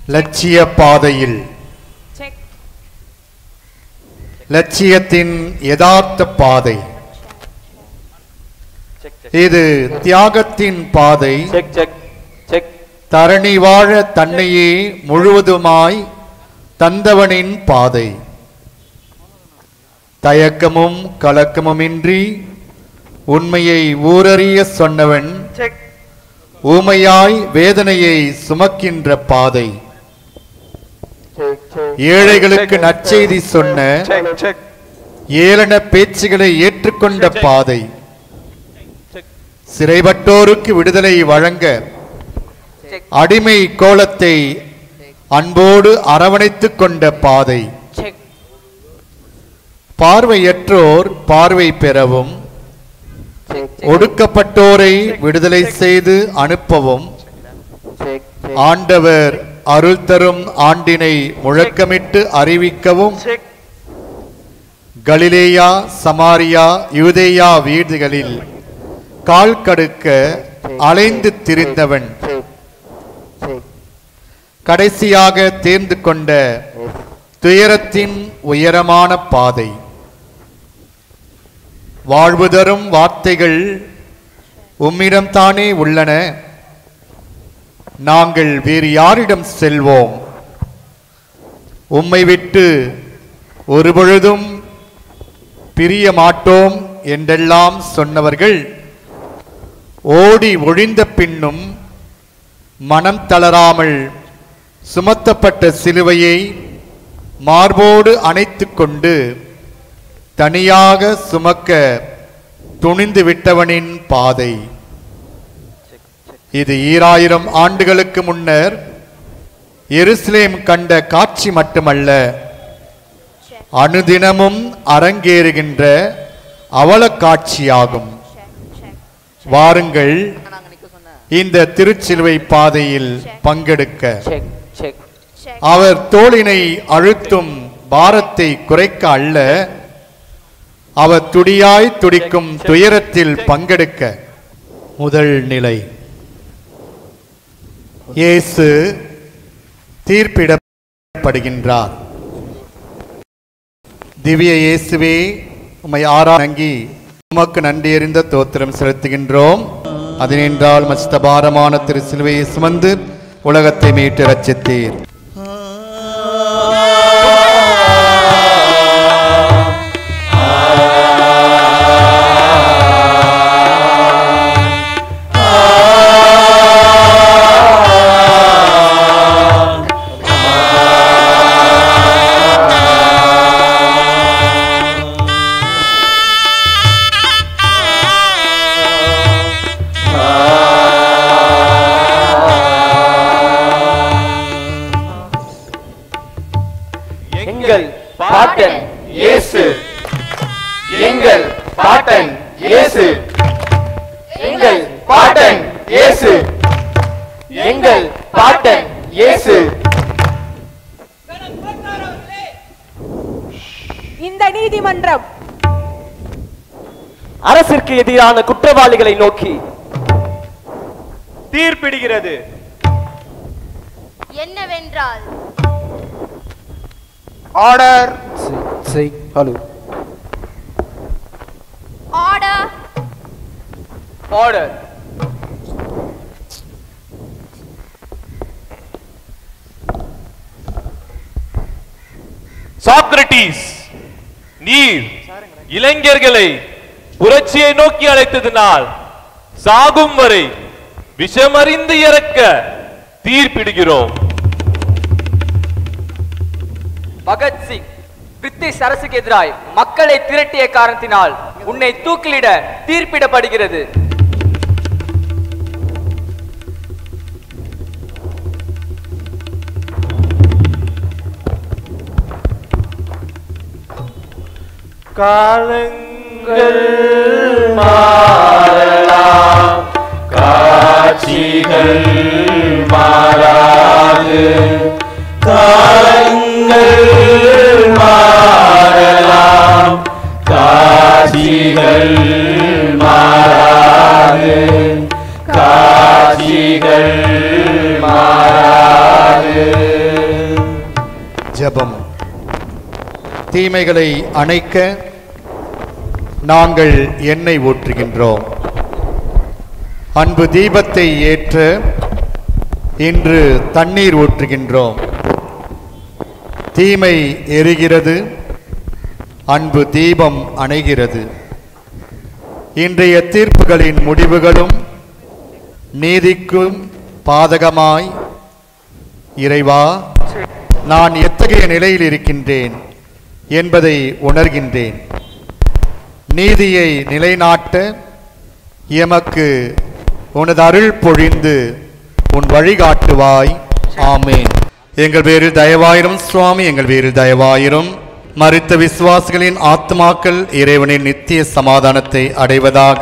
லட்சிய பாதையில் செக் லட்சியத்தின் யதார்த்த பாதை செக் செக் இது தியாகத்தின் பாதை செக் செக் செக் தரணி வாழ தன்னையே முழுவதுமாய் தந்தவனின் பாதை தயக்கமும் கலக்கமுமின்றி உண்மையை ஊரறிய சொன்னவன் செக் ஊமையாய் வேதனையை சுமக்கின்ற பாதை செக் செக் ஏழைகளுக்கு நற்செய்தி சொன்ன செக் செக் ஏளன பேச்சுகளை ஏற்றுக்கொண்ட பாதை செக் சிறைப்பட்டோருக்கு விடுதலை வழங்க அடிமை கோலத்தை அன்போடு அரவணைத்துக் கொண்ட பாதை செக் பார்வையற்றோர் பார்வை பெறவும் ஒடுக்கப்பட்டோரை விடுதலை செய்து அனுப்பவும் செக் ஆண்டவர் அருள் தரும் ஆண்டினை முழக்கமிட்டு அறிவிக்கவும் செக் கலிலேயா சமாரியா யூதேயா வீடுகளில் கால் கடுக்க அலைந்து திரிந்தவன் கடைசியாக தேர்ந்து கொண்ட துயரத்தின் உயரமான பாதை வாழ்வு தரும் வார்த்தைகள் உம்மிடம்தானே உள்ளன நாங்கள் வேறு யாரிடம் செல்வோம் உம்மை விட்டு ஒருபொழுதும் பிரிய மாட்டோம் என்றெல்லாம் சொன்னவர்கள் ஓடி ஒழிந்த பின்னும் மனம் தளராமல் சுமத்தப்பட்ட சிலுவையை மார்போடு அணைத்துக் கொண்டு தனியாக சுமக்க துணிந்து விட்டவனின் பாதை இது ஈராயிரம் ஆண்டுகளுக்கு முன்னர் எருசலேம் கண்ட காட்சி மட்டுமல்ல அனுதினமும் அரங்கேறுகின்ற அவல காட்சியாகும் வாருங்கள் இந்த திருச்சிலுவை பாதையில் பங்கெடுக்க செக் செக் அவர் தோளினை அழுத்தும் பாரத்தை குறைக்க அல்ல அவர் துடியாய் துடிக்கும் துயரத்தில் பங்கெடுக்க முதல் நிலை இயேசு தீர்ப்பிடப்படுகின்றார் திவ்ய இயேசுவே உம்மை ஆராங்கி உமக்கு நன்றி அறிந்த தோத்திரம் செலுத்துகின்றோம் அதனென்றால் மஸ்தபாரமான திரு சிலுவையை சுமந்து உலகத்தை மீட்டு ரச்சித்தீர் எங்கள் பாட்டன் இயேசு எங்கள் பாட்டன் இயேசு எங்கள் பாட்டன் இயேசு எங்கள் பாட்டன் இயேசு இந்த நீதிமன்றம் அரசிற்கு எதிரான குற்றவாளிகளை நோக்கி தீர்ப்பிடுகிறது என்னவென்றால் order hello order order Socrates நீர் இளைஞர்களை புரட்சியை நோக்கி அழைத்ததினால் சாகும் வரை விஷமறிந்து இறக்க தீர்ப்பிடுகிறோம் பகத்சிங் பிரிட்டிஷ் அரசுக்கு எதிராய் மக்களை திரட்டிய காரணத்தினால் உன்னை தூக்கிலிட தீர்ப்பிடப்படுகிறது காலங்கள் மாறலாம் காட்சிகள் மாறாது காலங்கள் மாறலாம் காட்சிகள் மாறாது காட்சிகள் மாறாது தீமைகளை அணைக்க நாங்கள் எண்ணெய் ஊற்றுகின்றோம் அன்பு தீபத்தை ஏற்ற இன்று தண்ணீர் ஊற்றுகின்றோம் தீமை எரிகிறது அன்பு தீபம் அணைகிறது இன்றைய தீர்ப்புகளின் முடிவுகளும் நீதிக்கும் பாதகமாய் இறைவா நான் எத்தகைய நிலையில் இருக்கின்றேன் என்பதை உணர்கின்றேன் நீதியை நிலைநாட்ட எமக்கு உனது அருள் பொழிந்து உன் வழிகாட்டுவாய் ஆமேன் எங்கள் பேரில் தயவாயிரும் சுவாமி எங்கள் பேரில் தயவாயிரும் மறித்த விசுவாசிகளின் ஆத்மாக்கள் இறைவனின் நித்திய சமாதானத்தை அடைவதாக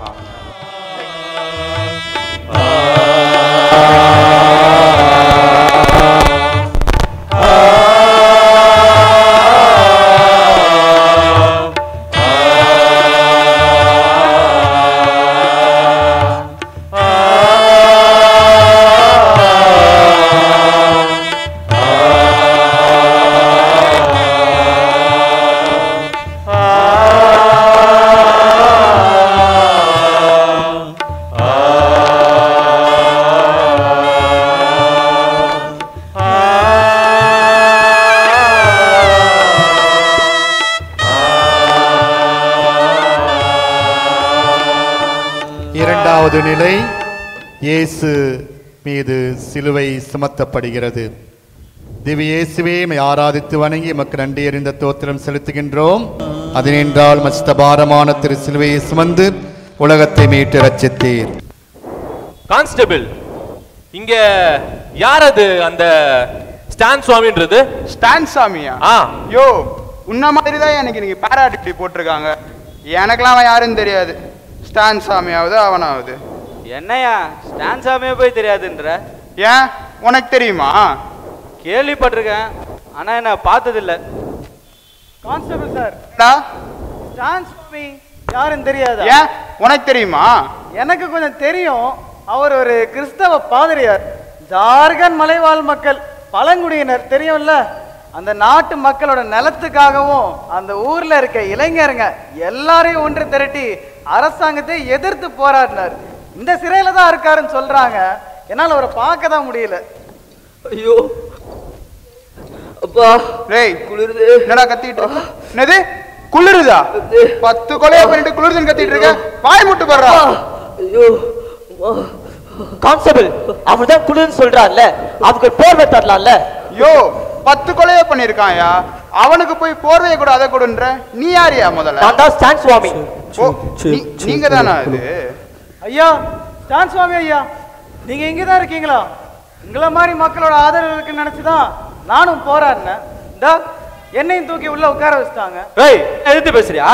இரண்டாவது நிலை இயேசு மீது சிலுவை சுமத்தப்படுகிறது திவ்ய இயேசுவே மை ஆராதித்து வணங்கி எமக்கு நன்றி அறிந்த தோத்திரம் செலுத்துகின்றோம் அதனென்றால் மஸ்தபாரமான திரு சிலுவையை சுமந்து உலகத்தை மீட்டு ரச்சித்தீர் கான்ஸ்டபிள் இங்க யார் அது அந்த ஸ்டான் சுவாமின்றது ஸ்டான் சாமியா ஆ யோ உன்ன மாதிரி தான் எனக்கு இன்னைக்கு பாராட்டி போட்டிருக்காங்க எனக்கெல்லாம் அவன் யாருன்னு தெரியாது ஸ்டான் சாமியாவது அவனாவது என்னையா ஸ்டான் சாமியே போய் தெரியாதுன்ற ஏன் உனக்கு தெரியுமா கேள்விப்பட்டிருக்கேன் ஆனா என்ன பார்த்ததில்ல கான்ஸ்டபிள் சார் டா, ஸ்டான் சுவாமி யாருன்னு தெரியாதா ஏன் உனக்கு தெரியுமா எனக்கு கொஞ்சம் தெரியும் அவர் ஒரு கிறிஸ்தவ பாதிரியார் ஜார்க்கண்ட் மலைவாழ் மக்கள் பழங்குடியினர் தெரியும்ல அந்த நாட்டு மக்களோட நிலத்துக்காகவும் அந்த ஊர்ல இருக்க இளைஞருங்க எல்லாரையும் ஒன்று திரட்டி அரசாங்கத்தை எதிர்த்து போராடினார் இந்த சிறையில தான் இருக்காருன்னு சொல்றாங்க என்னால் அவரை பார்க்க தான் முடியல ஐயோ அப்பா டேய் குளிருது என்னடா கத்திட்டு இருக்க? என்னது குளிருதா பத்து கொலையா பண்ணிட்டு குளிருதுன்னு கத்திட்டு இருக்க வாய் முட்டு போடுறா ஐயோ கான்ஸ்டபிள் அவர் தான் குளிர்னு சொல்றான்ல அவருக்கு ஒரு போர்வை தரலாம்ல யோ பத்து கொலையா பண்ணிருக்கான்யா அவனுக்கு போய் போர்வைய கூட அதை கொடுன்ற நீ யாரியா முதல்ல நான் தான் ஸ்டான் சுவாமி ஓ, நீ- நீங்க தானா அது ஐயா ஸ்டான் சுவாமி ஐயா நீங்க இங்கே தான் இருக்கீங்களா உங்களை மாதிரி மக்களோட ஆதரவு இருக்குன்னு நினைச்சுதான் நானும் போராடினேன் இந்தா என்னையும் தூக்கி உள்ள உட்கார வச்சுட்டாங்க ஏய் எதிர்த்து பேசுறியா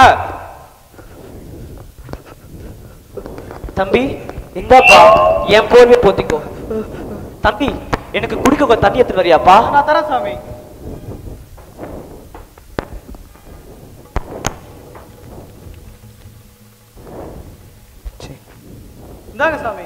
தம்பி இந்தாப்பா என் போர்வை போத்திக்கோ தம்பி எனக்கு குடிக்க கொஞ்சம் தண்ணி எடுத்து வரியாப்பா நான் தரேன் சாமி இந்தாங்க சாமி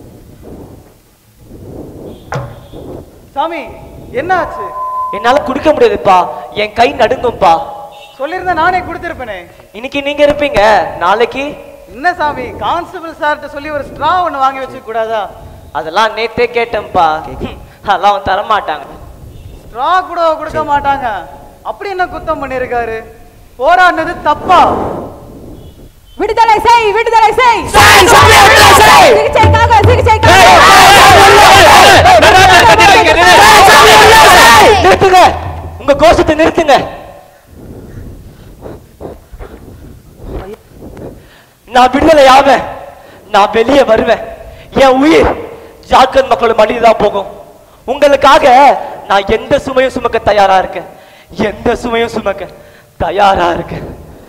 சாமி என்ன ஆச்சு என்னால குடிக்க முடியாதுப்பா என் கை நடுங்கும்பா சொல்லியிருந்தா நானே கொடுத்திருப்பேனே இன்னைக்கு நீங்க இருப்பீங்க நாளைக்கு என்ன சாமி கான்ஸ்டபிள் சார்கிட்ட சொல்லி ஒரு ஸ்ட்ரா ஒன்று வாங்கி வச்சுக்க கூடாதா அதெல்லாம் நேத்தே கேட்டேன்ப்பா ஹம், அதெல்லாம் அவன் தர மாட்டாங்க ஸ்ட்ரா கூட கொடுக்க மாட்டாங்க அப்படி என்ன குத்தம் பண்ணிருக்காரு போராடினது தப்பா விடுதலை செய் விடுதலை செய் சிகிச்சைக்காக சிகிச்சைக்காக நிறுத்துங்க உங்க கோஷத்தை நிறுத்துங்க நான் விடுதலை ஆவேன் நான் வெளியே வருவேன் என் உயிர் ஜார்க்கண்ட் மக்களோட மடியில் தான் போகும் உங்களுக்காக நான் எந்த சுமையும் சுமக்க தயாரா இருக்கேன் எந்த சுமையும் சுமக்க தயாரா இருக்கேன்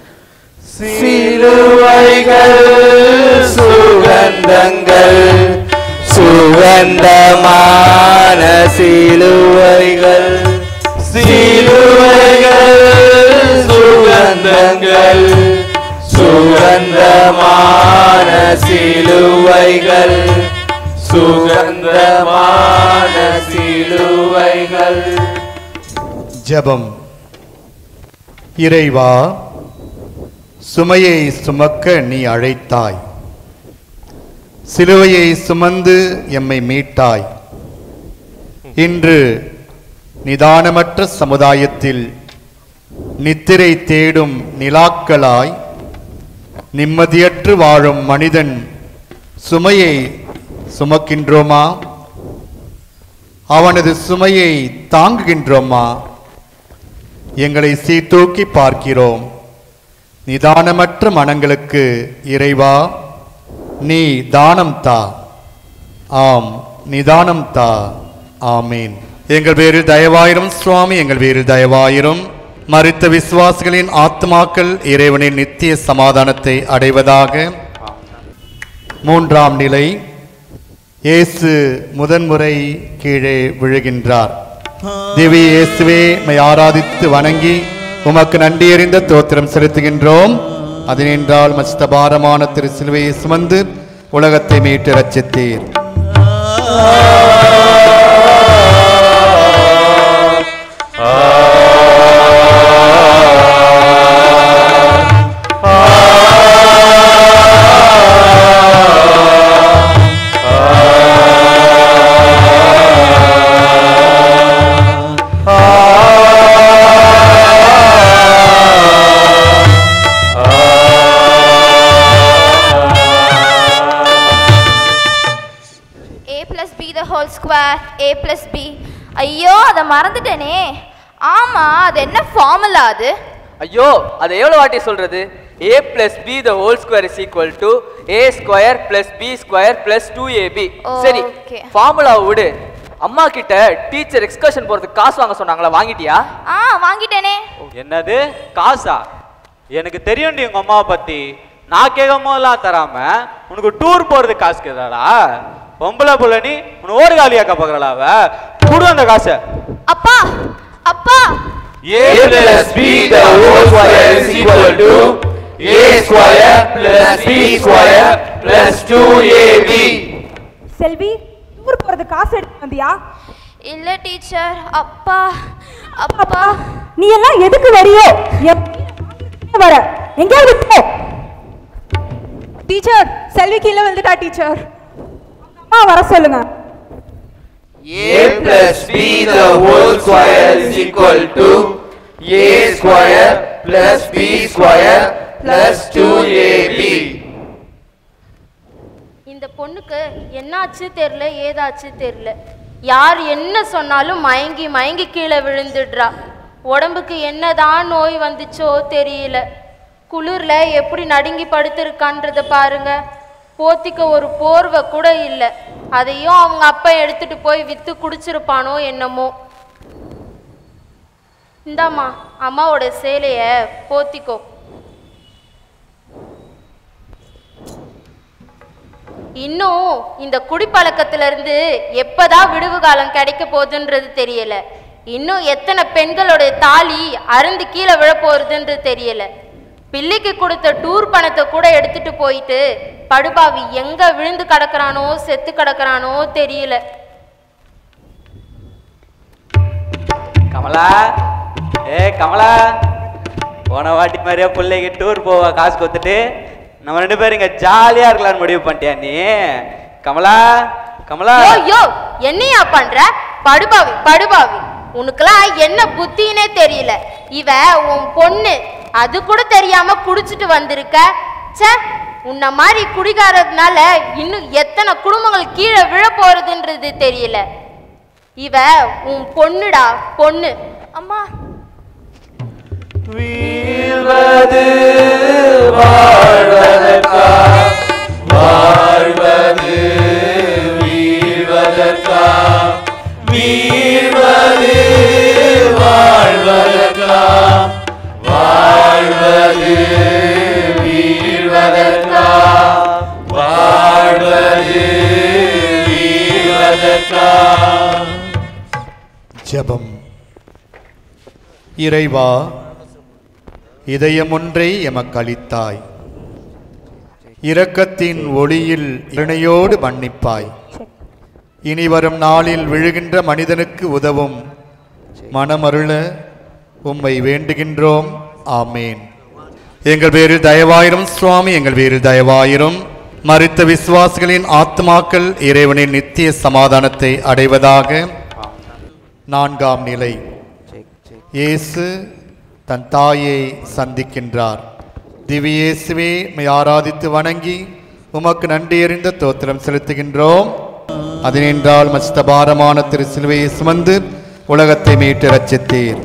சிலுவைகள் சுகந்தங்கள் சுகந்தமான சிலுவைகள் சிலுவைகள் சுகந்தங்கள் சுகந்தமான சிலுவைகள் சுகந்தமான சிலுவைகள் ஜெபம் இறைவா சுமையை சுமக்க நீ அழைத்தாய் சிலுவையை சுமந்து எம்மை மீட்டாய் இன்று நிதானமற்ற சமுதாயத்தில் நித்திரை தேடும் நிலாக்களாய் நிம்மதியற்று வாழும் மனிதன் சுமையை சுமக்கின்றோமா அவனது சுமையை தாங்குகின்றோமா எங்களை சீர்தூக்கி பார்க்கிறோம் நிதானமற்ற மனங்களுக்கு இறைவா நீ தானம் தா ஆம் நிதானம் தா ஆமீன் எங்கள் பேரில் தயவாயிரும் சுவாமி எங்கள் பேரில் தயவாயிரும் மறித்த விசுவாசிகளின் ஆத்மாக்கள் இறைவனின் நித்திய சமாதானத்தை அடைவதாக மூன்றாம் நிலை இயேசு முதன்முறை கீழே விழுகின்றார் திவ்ய இயேசுவே மை ஆராதித்து வணங்கி உமக்கு நன்றி எறிந்த தோத்திரம் செலுத்துகின்றோம் அதனென்றால் மஸ்தபாரமான திரு சிலுவையை சுமந்து உலகத்தை மீட்டு ரச்சித்தீர் a plus b the whole square a plus b ஐயோ அதை மறந்துட்டேனே ஆமா அது என்ன ஃபார்முலா அது ஐயோ அதை எவ்வளவு வாட்டி சொல்றது a plus B the whole square is equal to A square plus B square plus two AB சரி Okay. ஃபார்முலாவை விடு அம்மா கிட்ட டீச்சர் எக்ஸ்கர்ஷன் போறதுக்கு காசு வாங்க சொன்னாங்களா வாங்கிட்டியா ஆ வாங்கிட்டேனே என்னது காசா எனக்கு தெரியும்டி உங்க அம்மாவை பத்தி நான் கேட்கும் போதெல்லாம் தராம உனக்கு டூர் போறதுக்கு காசு கேதாடா பொம்பளை புள்ள நீ உன்னை ஓடு காலியாக்க பாக்குறா அவ கொடு அந்த காசை அப்பா அப்பா A plus B the whole square is equal to A square plus B square plus 2AB. Selvi tour போறது காசு எடுத்து வந்தியா இல்ல டீச்சர் அப்பா அப்பா நீ எல்லாம் எதுக்கு வரியோ எப்~ வர எங்கேயாவது போ டீச்சர் செல்வி கீழே வந்துட்டா டீச்சர் அம்மா வர சொல்லுங்க A plus B the whole square is equal to A square plus B square plus 2AB. இந்த பொண்ணுக்கு என்னாச்சு தெரியல ஏதாச்சு தெரியல யார் என்ன சொன்னாலும் மயங்கி மயங்கி கீழே விழுந்துடுறா உடம்புக்கு என்னதான் நோய் வந்துச்சோ தெரியல குளிர்ல எப்படி நடுங்கி படுத்திருக்கான்றத பாருங்க போத்திக்க ஒரு போர்வை கூட இல்லை அதையும் அவங்க அப்பா எடுத்துட்டு போய் வித்து குடிச்சிருப்பானோ என்னமோ இந்தாம்மா அம்மாவோட சேலைய போத்திக்கோ இன்னும் இந்த குடிப்பழக்கத்துல இருந்து எப்பதான் விடுவு காலம் கிடைக்க போகுதுன்றது தெரியல இன்னும் எத்தனை பெண்களுடைய தாலி அருந்து கீழே விழ போறதுன்றது தெரியல பிள்ளைக்கு கொடுத்த டூர் பணத்தை கூட எடுத்துட்டு போயிட்டு படுபாவி எங்க விழுந்து கிடக்குறானோ செத்து கிடக்குறானோ தெரியல கமலா ஏ கமலா போன வாட்டி மாதிரியா பிள்ளைக்கு டூர் போவா காசு கொடுத்துட்டு நம்ம ரெண்டு பேரும் இங்க ஜாலியா இருக்கலாம்னு முடிவு பண்ணிட்டியா நீ கமலா கமலா யோ யோ என்னையா பண்ற படுபாவி படுபாவி உனக்கெல்லாம் என்ன புத்தினே தெரியல இவ உன் பொண்ணு அது கூட தெரியாம குடிச்சிட்டு வந்திருக்க ச்சே உன்ன மாதிரி குடிகாரதுனால இன்னும் எத்தனை குடும்பங்கள் கீழே விழ போறதுன்றது தெரியல இவ உன் பொண்ணுடா பொண்ணு அம்மா வீழ்வது வாழ்வதற்கா வாழ்வது வீழ்வதற்கா வீழ்வது வாழ்வதற்கா வாழ்வது வீழ்வதற்கா வாழ்வது வீழ்வதற்கா ஜெபம் இறைவா இதயம் ஒன்றை எமக்கு அளித்தாய் இரக்கத்தின் ஒளியில் இணையோடு மன்னிப்பாய் இனி வரும் நாளில் விழுகின்ற மனிதனுக்கு உதவும் மனமருள உம்மை வேண்டுகின்றோம் ஆமேன் எங்கள் பேரில் தயவாயிரும் சுவாமி எங்கள் பேரில் தயவாயிரும் மரித்த விசுவாசிகளின் ஆத்மாக்கள் இறைவனின் நித்திய சமாதானத்தை அடைவதாக நான்காம் நிலை இயேசு தன் தாயை சந்திக்கின்றார் திவ்யேசுவே மை ஆராதித்து வணங்கி உமக்கு நன்றி எறிந்த தோத்திரம் செலுத்துகின்றோம் அதனென்றால் மஸ்தபாரமான திரு சிலுவையை சுமந்து உலகத்தை மீட்டு ரச்சித்தீர்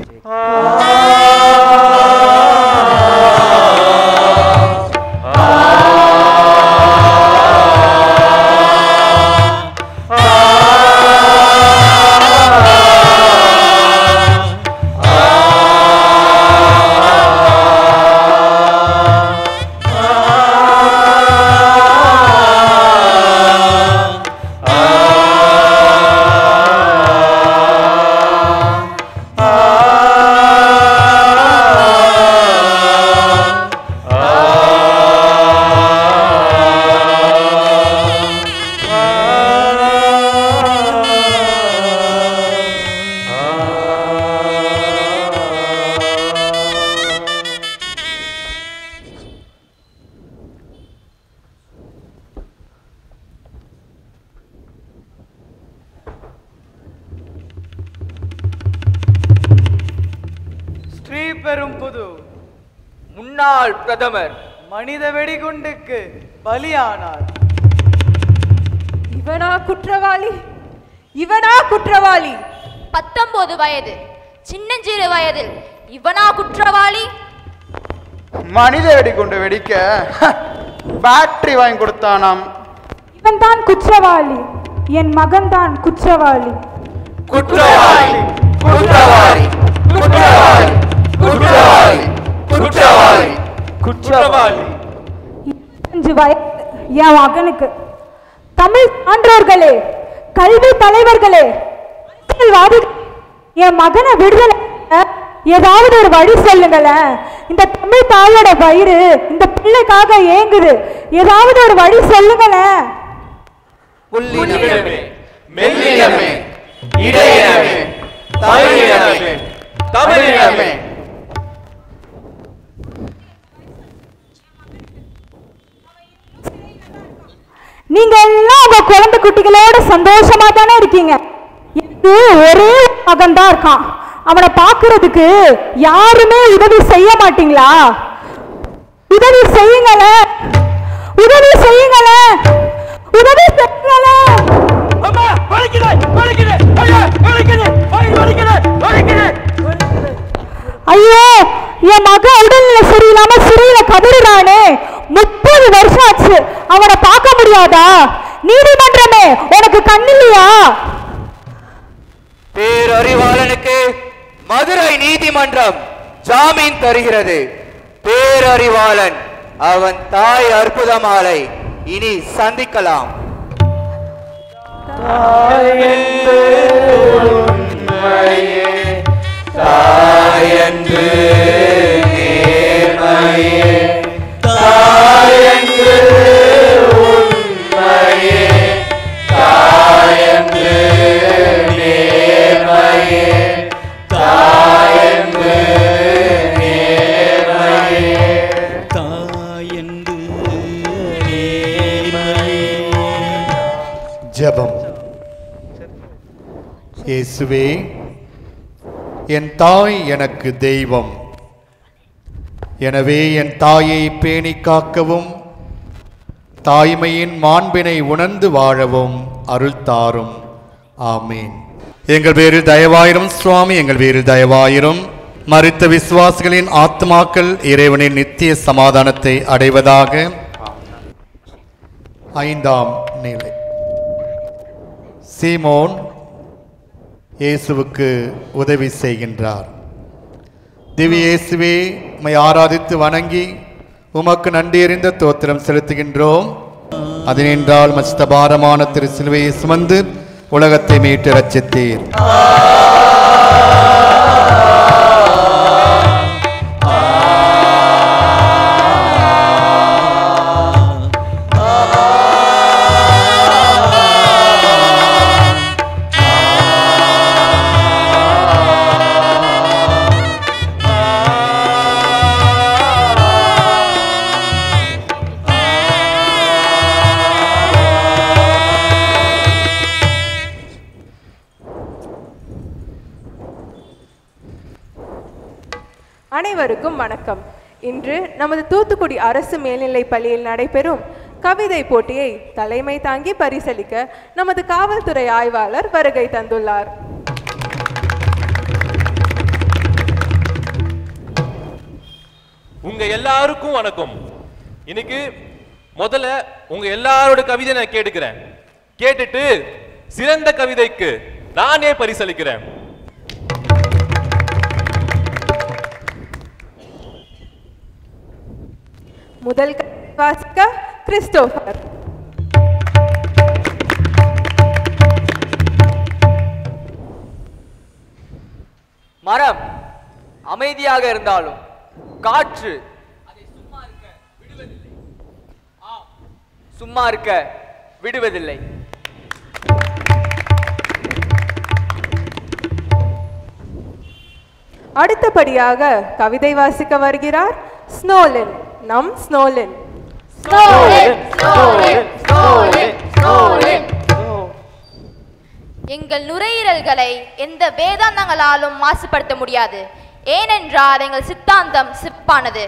ஸ்ரீ பெரும் புது முன்னாள் பிரதமர் மனித வெடிகுண்டுக்கு பலியானார் இவனா குற்றவாளி இவனா குற்றவாளி பத்தொன்பது வயது சின்னஞ்சிறு வயதில் இவனா குற்றவாளி மனித வெடிகுண்டு வெடிக்க பேட்டரி வாங்கி கொடுத்தானாம் இவன் தான் குற்றவாளி என் மகன் தான் குற்றவாளி குற்றவாளி குற்றவாளி குற்றவாளி குற்றவாளி குற்றவாளி குற்றவாளி அஞ்சு வயது என் மகனுக்கு தமிழ் சான்றோர்களே கல்வி தலைவர்களே அரசியல்வாதிகள், என் மகனை விடுதலை பண்ண ஏதாவது ஒரு வழி சொல்லுங்களேன் இந்த தமிழ் தாயோட வயிறு இந்த பிள்ளைக்காக ஏங்குது ஏதாவது ஒரு வழி சொல்லுங்களேன் புல்லினமே மெல்லினமே இடையினமே தமிழினமே தமிழினமே நீங்க எல்லாம் உங்க குழந்தை குட்டிகளோட சந்தோஷமா தானே இருக்கீங்க எனக்கு ஒரே மகன் தான் இருக்கான் அவனை பார்க்கிறதுக்கு யாருமே உதவி செய்ய மாட்டீங்களா உதவி செய்யுங்களேன் உதவி செய்யுங்களேன் உதவி செய்யுங்களேன் அம்மா வலிக்குது வலிக்குது ஐயா வலிக்குது ஐயா வலிக்குது வலிக்குது ஐயோ என் மகன் உடல்நிலை சரியில்லாம சிறையில கதறுறானே முப்பது வருஷம் ஆச்சு அவனை பார்க்க முடியாதா நீதிமன்றமே உனக்கு கண்ணில்லையா பேரறிவாளனுக்கு மதுரை நீதிமன்றம் ஜாமீன் தருகிறது பேரறிவாளன் அவன் தாய் அற்புதமாலை இனி சந்திக்கலாம் தாயன்று நேர்மையே தாயன்று உண்மையே தாயன்று நேர்மையே தாயன்று நேர்மையே ஜெபம் இயேசுவே என் தாய் எனக்கு தெய்வம் எனவே என் தாயை பேணி காக்கவும் தாய்மையின் மாண்பினை உணர்ந்து வாழவும் அருள் தாரும் ஆமீன் எங்கள் பேரில் தயவாயிரும் சுவாமி எங்கள் பேரில் தயவாயிரும் மரித்த விசுவாசிகளின் ஆத்மாக்கள் இறைவனின் நித்திய சமாதானத்தை அடைவதாக ஐந்தாம் நிலை சீமோன் இயேசுவுக்கு உதவி செய்கின்றார் திவ்ய இயேசுவே உம்மை ஆராதித்து வணங்கி உமக்கு நன்றியறிந்த தோத்திரம் செலுத்துகின்றோம் அதனென்றால் மஸ்தபாரமான திரு சிலுவையை சுமந்து உலகத்தை மீட்டு ரச்சித்தீர் அனைவருக்கும் வணக்கம் இன்று நமது தூத்துக்குடி அரசு மேல்நிலைப் பள்ளியில் நடைபெறும் கவிதை போட்டியை தலைமை தாங்கி பரிசளிக்க நமது காவல்துறை ஆய்வாளர் வருகை தந்துள்ளார் உங்க எல்லாருக்கும் வணக்கம் இன்னைக்கு முதல்ல உங்க எல்லாரோட கவிதை நான் கேட்டுக்கிறேன் கேட்டுட்டு சிறந்த கவிதைக்கு நானே பரிசளிக்கிறேன் முதல் கவிதை வாசிக்க கிறிஸ்டோபர் மரம் அமைதியாக இருந்தாலும் காற்று அதை சும்மா இருக்க விடுவதில்லை அடுத்தபடியாக கவிதை வாசிக்க வருகிறார் ஸ்னோலின் நம் ஸ்னோலின் எங்கள் நுரையீரல்களை எந்த வேதாந்தங்களாலும் மாசுபடுத்த முடியாது ஏனென்றால் எங்கள் சித்தாந்தம் சிப்பானது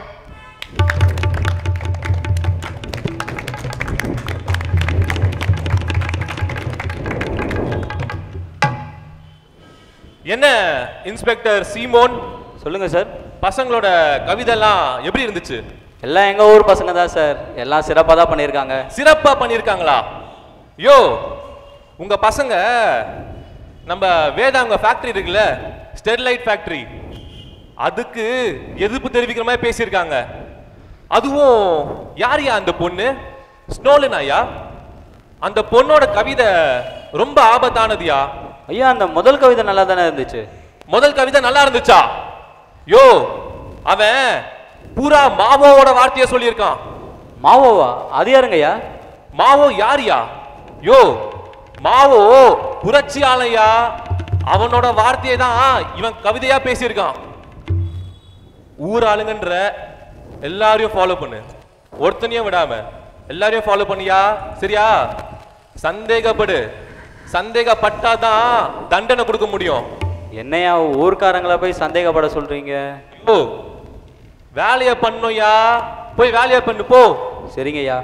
என்ன இன்ஸ்பெக்டர் சீமோன் சொல்லுங்க சார் பசங்களோட கவிதைலாம் எப்படி இருந்துச்சு எல்லாம் எங்க ஊர் பசங்க தான் சார் எல்லாம் சிறப்பாக தான் பண்ணியிருக்காங்க சிறப்பா பண்ணியிருக்காங்களா யோ உங்க பசங்க நம்ம வேதாங்க ஃபேக்டரி இருக்குல்ல ஸ்டெர்லைட் ஃபேக்டரி அதுக்கு எதிர்ப்பு தெரிவிக்கிற மாதிரி பேசியிருக்காங்க அதுவும் யாரையா அந்த பொண்ணு ஸ்னோலன் ஐயா அந்த பொண்ணோட கவிதை ரொம்ப ஆபத்தானதுயா ஐயா அந்த முதல் கவிதை நல்லா தானே இருந்துச்சு முதல் கவிதை நல்லா இருந்துச்சா யோ அவன் பூரா மாவோவோட வார்த்தையை சொல்லியிருக்கான் மாவோவா அது யாருங்கய்யா மாவோ யாரியா யோ மாவோ புரட்சியாளையா அவனோட வார்த்தையை தான் இவன் கவிதையா பேசியிருக்கான் ஊர் ஆளுங்கன்ற எல்லாரையும் ஃபாலோ பண்ணு ஒருத்தனையும் விடாம எல்லாரையும் ஃபாலோ பண்ணியா சரியா சந்தேகப்படு சந்தேகப்பட்டாதான் தண்டனை கொடுக்க முடியும் என்னையா ஊர்க்காரங்களை போய் சந்தேகப்பட சொல்றீங்க ஓ வேலையை பண்ணுயா போய் வேலையை பண்ணு போ சரிங்கய்யா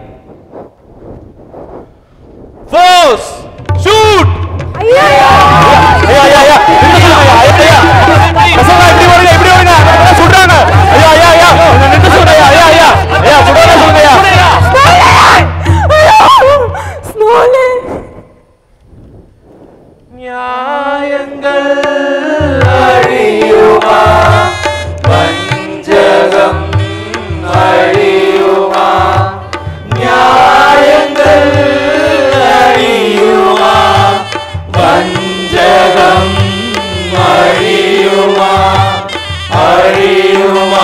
ஃபோர்ஸ் ஷூட் ஸ்னோலின் நியாயங்கள் அழியுமா வஞ்சகம் அழியுமா நியாயங்கள் அழியுமா வஞ்சகம் அழியுமா அழியுமா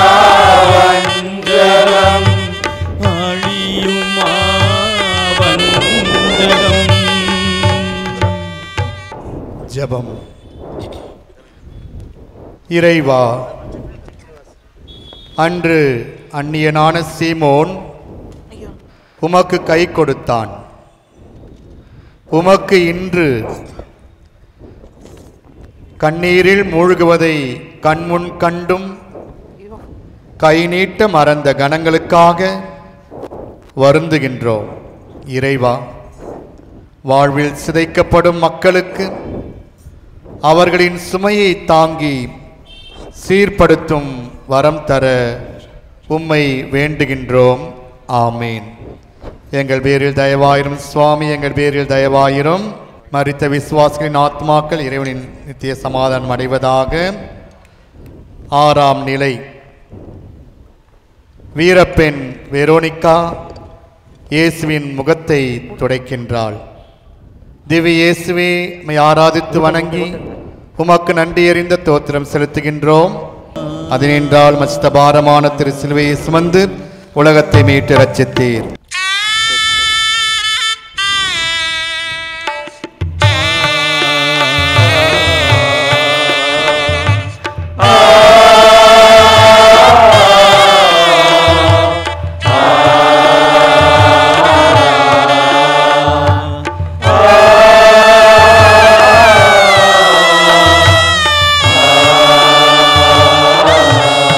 வஞ்சகம் அழியுமா வஞ்சகம் ஜெபம் இறைவா அன்று அந்நியனான சீமோன் உமக்கு கை கொடுத்தான் உமக்கு இன்று கண்ணீரில் மூழ்குவதை கண்முன் கண்டும் கை நீட்ட மறந்த கணங்களுக்காக வருந்துகின்றோம் இறைவா வாழ்வில் சிதைக்கப்படும் மக்களுக்கு அவர்களின் சுமையை தாங்கி சீர்படுத்தும் வரம் தர உம்மை வேண்டுகின்றோம் ஆமீன் எங்கள் பேரில் தயவாயிரும் சுவாமி எங்கள் பேரில் தயவாயிரும் மரித்த விசுவாசிகளின் ஆத்மாக்கள் இறைவனின் நித்திய சமாதானம் அடைவதாக ஆறாம் நிலை வீரப்பெண் வெரோனிகா இயேசுவின் முகத்தை துடைக்கின்றாள் திவ்ய இயேசுவே உம்மை ஆராதித்து வணங்கி உமக்கு நன்றி அறிந்த தோத்திரம் செலுத்துகின்றோம் அதனென்றால் மஸ்தபாரமான திரு சிலுவையை சுமந்து உலகத்தை மீட்டு ரச்சித்தீர் ஆ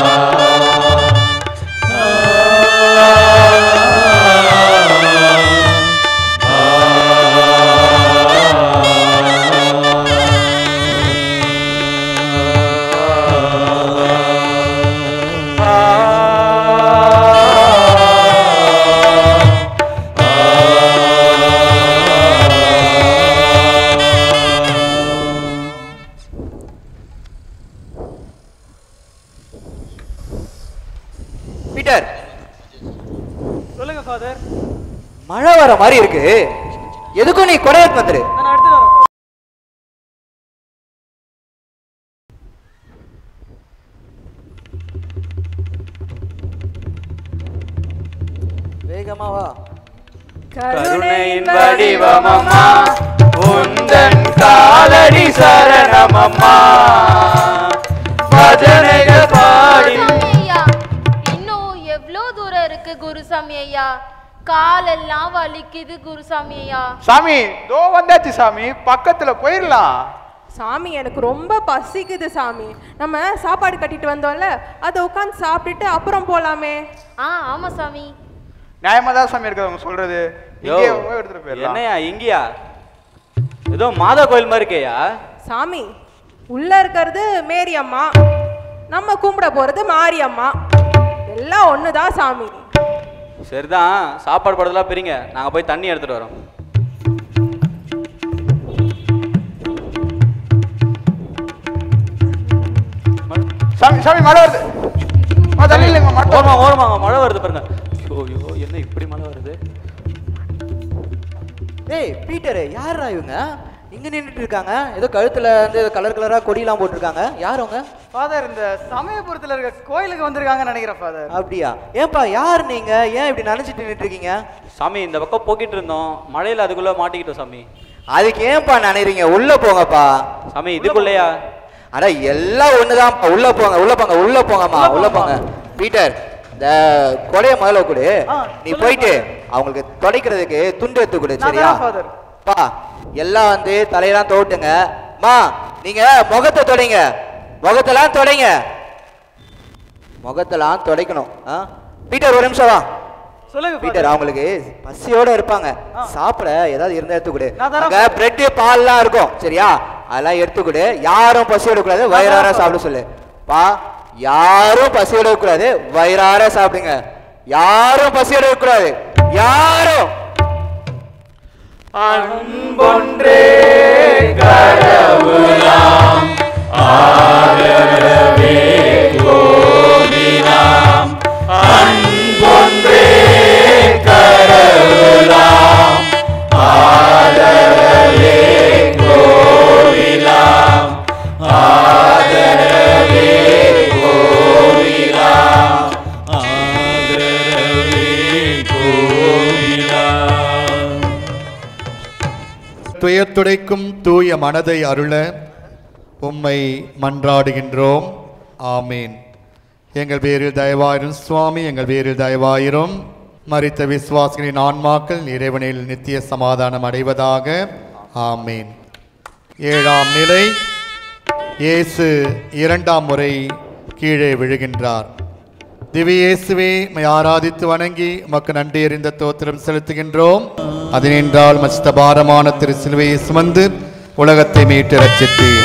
பீட்டர் சொல்லுங்க ஃபாதர் மழை வர மாதிரி இருக்கு எதுக்கும் நீ கொடையத்து வந்துரு நான் எடுத்துட்டு வரேன் father. வேகமா வா கருணையின் வடிவமம்மா உந்தன் காலடி சரணமம்மா பஜனைகள் பாடி குருசாமி ஐயா இன்னும் எவ்வளோ தூரம் இருக்கு குருசாமி ஐயா காலெல்லாம் வலிக்குது குருசாமி ஐயா சாமி தோ வந்தாச்சு சாமி பக்கத்துல போயிடலாம் சாமி எனக்கு ரொம்ப பசிக்குது சாமி நம்ம சாப்பாடு கட்டிட்டு வந்தோம்ல அதை உட்காந்து சாப்பிட்டுட்டு அப்புறம் போலாமே ஆ ஆமா சாமி நியாயமா தான் சாமி இருக்குது அவங்க சொல்றது யோ இங்கேயே போய் எடுத்துட்டு போயிடலாம் என்னையா இங்கேயா ஏதோ மாதா கோயில் மாதிரி இருக்கேயா சாமி உள்ள இருக்கிறது மேரி அம்மா நம்ம கும்பிட போறது மாரியம்மா எல்லாம் ஒண்ணுதான் சாமி சரிதான் சாப்பாடு படத்தெல்லாம் பிரிங்க நாங்க போய் தண்ணி எடுத்துட்டு வரோம் சாமி சாமி மழை வருது ஆ, தள்ளி இல்லைங்க மட்டும் ஓரமா ஓரமாங்க மழை வருது பாருங்க ஐயோ என்ன இப்படி மழை வருது ஏய் பீட்டர் யாரா இவங்க இங்க நின்னுட்டு இருக்காங்க ஏதோ கழுத்துல வந்து கலர் கலரா கொடியெல்லாம் போட்டிருக்காங்க யார் அவங்க ஃபாதர் இந்த சமயபுரத்துல இருக்க கோயிலுக்கு வந்திருக்காங்கன்னு நினைக்கிறேன் ஃபாதர் அப்படியா ஏன்பா யார் நீங்க ஏன் இப்படி நினைச்சிட்டு நின்னுட்டு இருக்கீங்க சாமி இந்த பக்கம் போக்கிட்டு இருந்தோம் மழையில அதுக்குள்ள மாட்டிக்கிட்டோம் சாமி அதுக்கு ஏன்பா நினைக்கிறீங்க உள்ள போங்கப்பா சாமி இதுக்குள்ளயா அட எல்லாம் ஒண்ணுதான்ப்பா உள்ள போங்க உள்ள போங்க உள்ள போங்கம்மா உள்ள போங்க பீட்டர் இந்த கொடைய முதல்ல கொடு ஆ, நீ சொல்லுங்க போயிட்டு அவங்களுக்கு தொடைக்கிறதுக்கு துண்டு எடுத்து கொடு நான் சரியா தரேன் ஃபாதர் பா எல்லாம் வந்து தலையெல்லாம் தோட்டுங்க மா நீங்க முகத்தை தொடைங்க முகத்தெல்லாம் தொடைங்க முகத்தெல்லாம் தொடைக்கணும் ஆ பீட்டர் ஒரு நிமிஷம் வா சொல்லுங்க பீட்டர் ஃபாதர் அவங்களுக்கு பசியோட இருப்பாங்க சாப்பிட ஏதாவது இருந்தா எடுத்து கொடு நான் தரேன் அங்க பிரெட் பால்லாம் இருக்கும் சரியா அதெல்லாம் எடுத்து கொடு யாரும் பசியோட கூடாது வயிறார சாப்பிட சொல்லு பா யாரும் பசியோட கூடாது வயிறார சாப்பிடுங்க யாரும் பசியோட கூடாது யாரும் அன்பொன்றே கடவுளாம் ஆதரவே கோவிலாம் அன்பொன்றே கடவுளாம் ஆதரவே கோவிலாம் ஆதரவே கோவிலாம் ஆதரவே கோவிலாம் துயர் துடைக்கும் தூய மனதை அருள உம்மை மன்றாடுகின்றோம் ஆமீன் எங்கள் பேரில் தயவாயிரும் சுவாமி எங்கள் பேரில் தயவாயிரும் மரித்த விசுவாசிகளின் ஆன்மாக்கள் இறைவனில் நித்திய சமாதானம் அடைவதாக ஆமீன் ஏழாம் நிலை இயேசு இரண்டாம் முறை கீழே விழுகின்றார் திவ்ய இயேசுவே உம்மை ஆராதித்து வணங்கி உமக்கு நன்றி எறிந்த தோத்திரம் செலுத்துகின்றோம் அதனென்றால் மஸ்த பாரமான திரு சிலுவையை சுமந்து உலகத்தை மீட்டு ரச்சித்தீர்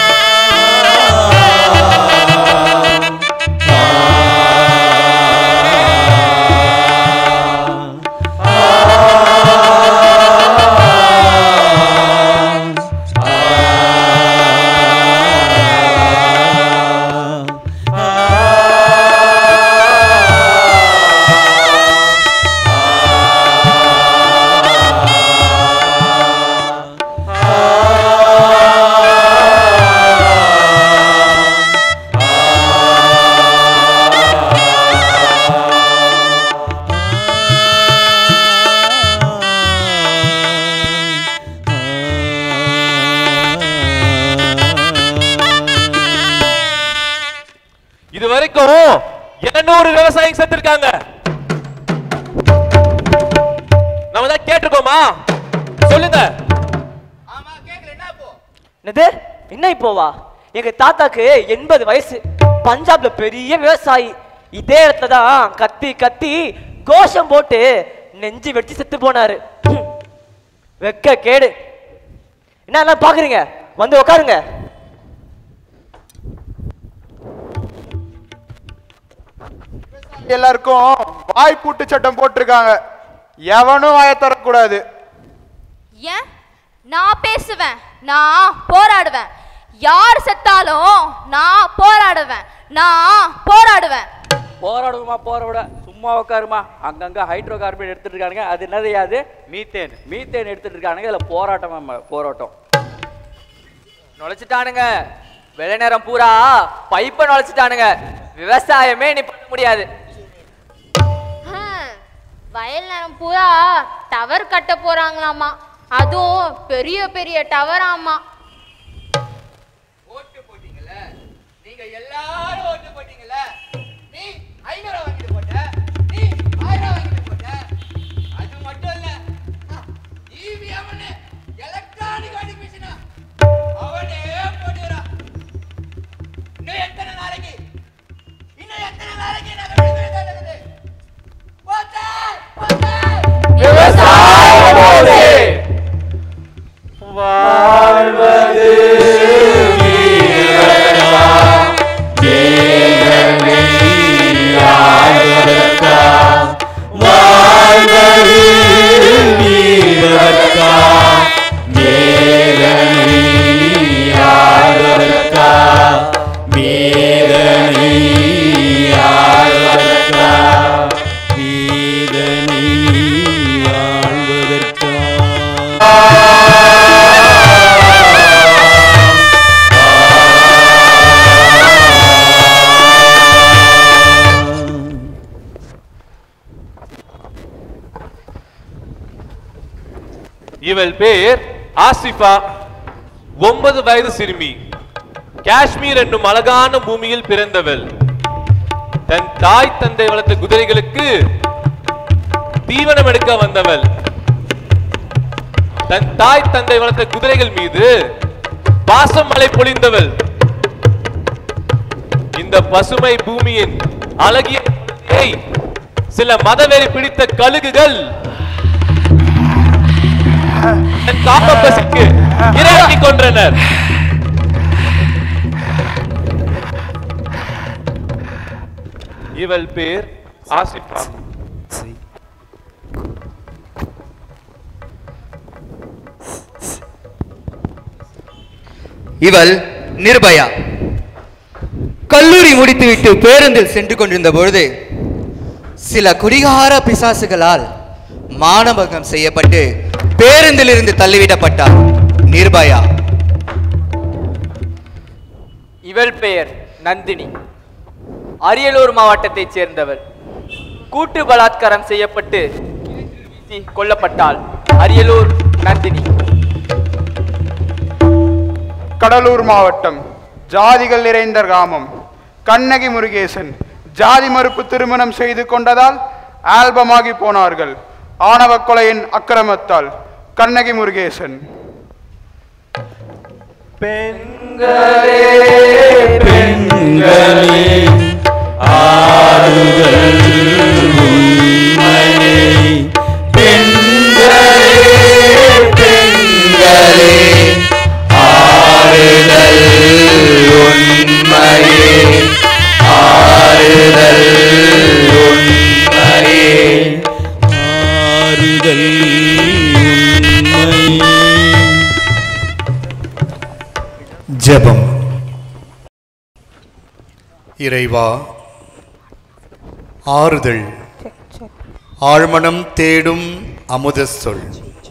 இது வரைக்கும் இருநூறு விவசாயிங்க செத்துருக்காங்க நம்ம தான் கேட்டிருக்கோமா சொல்லுங்க என்னது என்ன இப்போவா எங்க தாத்தாக்கு எண்பது வயசு பஞ்சாப்ல பெரிய விவசாயி இதே இடத்துல தான் கத்தி கத்தி கோஷம் போட்டு நெஞ்சு வெட்டி செத்து போனாரு ஹம். வெக்க கேடு என்ன எல்லாம் பாக்குறீங்க வந்து உட்காருங்க எல்லாருக்கும் வாய் பூட்டு சட்டம் போட்டிருக்காங்க எவனும் வாய தரக்கூடாது ஏன் நான் பேசுவேன் நான் போராடுவேன் யார் செத்தாலும் நான் போராடுவேன் நான் போராடுவேன் போராடுவோமா போற விட சும்மா உட்காருமா அங்கங்க ஹைட்ரோ கார்பன் எடுத்துட்டு இருக்கானுங்க அது என்னது அது மீத்தேன் மீத்தேன் எடுத்துட்டு இருக்கானுங்க இதுல போராட்டம் போராட்டம் நுழைச்சிட்டானுங்க வெள்ளை நேரம் பூரா பைப்பை நுழைச்சிட்டானுங்க விவசாயமே நீ பண்ண முடியாது ஹம், வயல் நேரம் பூரா டவர் கட்ட போறாங்களாமா அதுவும் பெரிய பெரிய டவராமா நீங்க எல்லாரும் ஓட்டு போட்டீங்கல்ல நீ ஐநூறு வாங்கிட்டு போட்ட நீ ஆயிரம் வாங்கிட்டு போட்ட அது மட்டும் இல்ல இவிஎம் எலக்ட்ரானிக் வாட்டிங் மிஷின் அவனே போடுறான் இன்னும் எத்தனை நாளைக்கு இன்னும் எத்தனை நாளைக்கு நாங்க விடுதலை தடுக்குது போச்சா போச்சா வாழ்வது இவள் பேர் ஆசிஃபா ஒன்பது வயது சிறுமி காஷ்மீர் என்னும் அழகான பூமியில் பிறந்தவள் தன் தாய் தந்தை வளர்த்த குதிரைகளுக்கு தீவனம் எடுக்க வந்தவள் தன் தாய் தந்தை வளர்த்த குதிரைகள் மீது பாசம் மழை பொழிந்தவள் இந்த பசுமை பூமியின் அழகிய குழந்தையை சில மதவெறி பிடித்த கழுகுகள் தன் காப்ப பசிக்கு இரையாக்கி கொன்றனர் இவள் பேர் ஆசிஃபா இவள் நிர்பயா கல்லூரி முடித்துவிட்டு பேருந்தில் சென்று கொண்டிருந்த பொழுது சில குடிகார பிசாசுகளால் மானபங்கம் செய்யப்பட்டு பேருந்திலிருந்து தள்ளிவிடப்பட்டார் நிர்பயா இவள் பெயர் நந்தினி அரியலூர் மாவட்டத்தைச் சேர்ந்தவள் கூட்டு பலாத்காரம் செய்யப்பட்டு வீசி கொல்லப்பட்டாள் அரியலூர் நந்தினி கடலூர் மாவட்டம் ஜாதிகள் நிறைந்த கிராமம் கண்ணகி முருகேசன் ஜாதி மறுப்பு திருமணம் செய்து கொண்டதால் ஆல்பமாகி போனார்கள் ஆணவ கொலையின் அக்கிரமத்தால் கண்ணகி முருகேசன் பெண்களே ஆறுதல் உண்மையே பெண்களே பெண்களே ஆறுதல் உண்மையே ஆறுதல் உண்மையே ஆறுதல் உண்மையே ஜெபம் இறைவா ஆறுதல் ஆழ்மனம் தேடும் அமுத சொல்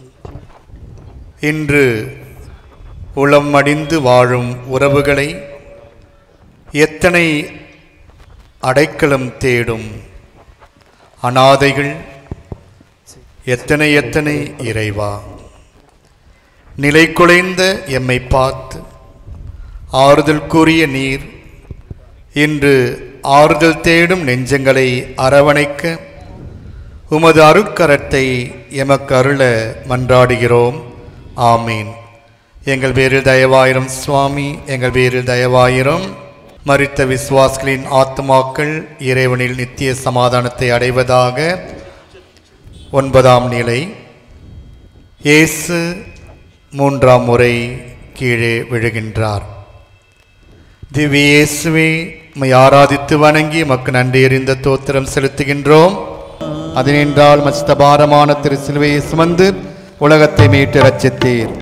இன்று உளம் அடிந்து வாழும் உறவுகளை எத்தனை அடைக்கலம் தேடும் அனாதைகள் எத்தனை எத்தனை இறைவா நிலை குலைந்த எம்மை பார்த்து ஆறுதல் கூறிய நீர் இன்று ஆறுதல் தேடும் நெஞ்சங்களை அரவணைக்க உமது அருட்கரத்தை எமக்கு அருள மன்றாடுகிறோம் ஆமீன் எங்கள் பேரில் தயவாயிரம் சுவாமி எங்கள் பேரில் தயவாயிரம் மரித்த விசுவாசிகளின் ஆத்மாக்கள் இறைவனில் நித்திய சமாதானத்தை அடைவதாக ஒன்பதாம் நிலை இயேசு மூன்றாம் முறை கீழே விழுகின்றார் திவ்ய இயேசுவே உம்மை ஆராதித்து வணங்கி மக்கு நன்றி எறிந்த தோத்திரம் செலுத்துகின்றோம் அதனென்றால் மஸ்தபாரமான திரு சிலுவையை சுமந்து உலகத்தை மீட்டு ரச்சித்தீர்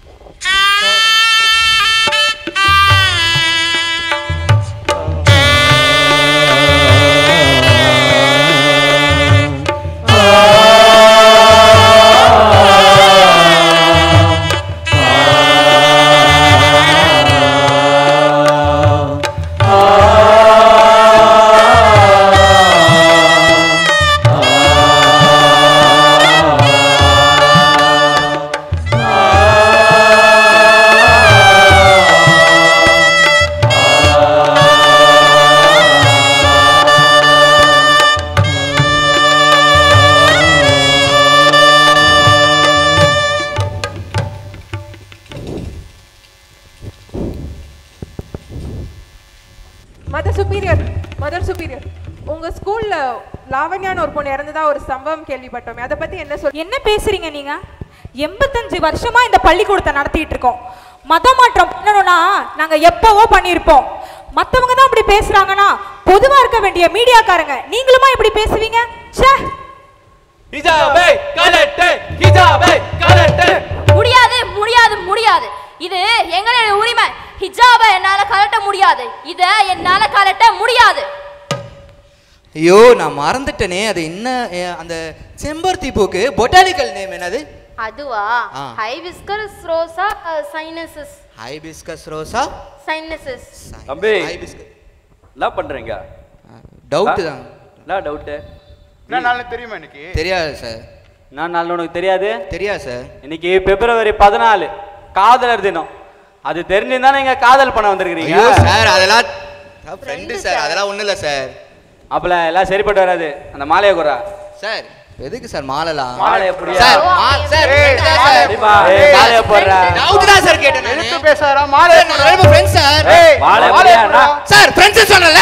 மதர் சுப்பீரியர் மதர் சுப்பீரியர் உங்க ஸ்கூல்ல லாவண்யான்னு ஒரு பொண்ணு இறந்ததா ஒரு சம்பவம் கேள்விப்பட்டோமே அதை பத்தி என்ன சொல் என்ன பேசுறீங்க நீங்க எண்பத்தஞ்சு வருஷமா இந்த பள்ளிக்கூடத்தை நடத்திட்டு இருக்கோம் மத மாற்றம் பண்ணணும்னா நாங்க எப்பவோ பண்ணியிருப்போம் மத்தவங்க தான் இப்படி பேசுறாங்கன்னா பொதுவா இருக்க வேண்டிய மீடியாக்காரங்க நீங்களுமா இப்படி பேசுவீங்க ச்சே ஹிஜாபை கலட்டு ஹிஜாபை கலட்டு முடியாது முடியாது முடியாது இது எங்களுடைய உரிமை ஹிஜாபை என்னால கலட்ட முடியாது இத என்னால கலட்ட முடியாது ஐயோ நான் மறந்துட்டேனே அது என்ன அஹ், அந்த செம்பருத்தி பூக்கு பொட்டானிக்கல் நேம் என்னது அதுவா ஆ. Hibiscus rosa sinensis hibiscus rosa sinensis தம்பி என்ன பண்றீங்க டவுட் ஆ? தான் என்ன டவுட்டு என்ன நாள் தெரியுமா எனக்கு தெரியாது சார் நான் நாள் உனக்கு தெரியாது தெரியாது சார் இன்னைக்கு பிப்ரவரி பதினாலு காதலர் தினம் அது தெரிஞ்சிருந்தா நீங்க காதல் பண்ண வந்திருக்கிறீங்க ஐயோ சார் அதெல்லாம் ஃப்ரெண்டு சார் அதெல்லாம் ஒன்றும் இல்லை சார் அப்பல எல்லாம் சரிப்பட்டு வராது அந்த மாலையை குறா சார் எதுக்கு சார் மாலைலாம் மாலை எப்படியா? சார் மா- சார் friend தான் சார். சரிப்பா, ஏய், மாலையை போடுறா. doubt தான் சார் கேட்டேன் நானு. எடுத்து பேசாரா மாலை சார், நான் ரொம்ப friends சார். ஏய், மாலை மாலை எப்படியா? போடுறா. சார் friends சொன்னேன்ல.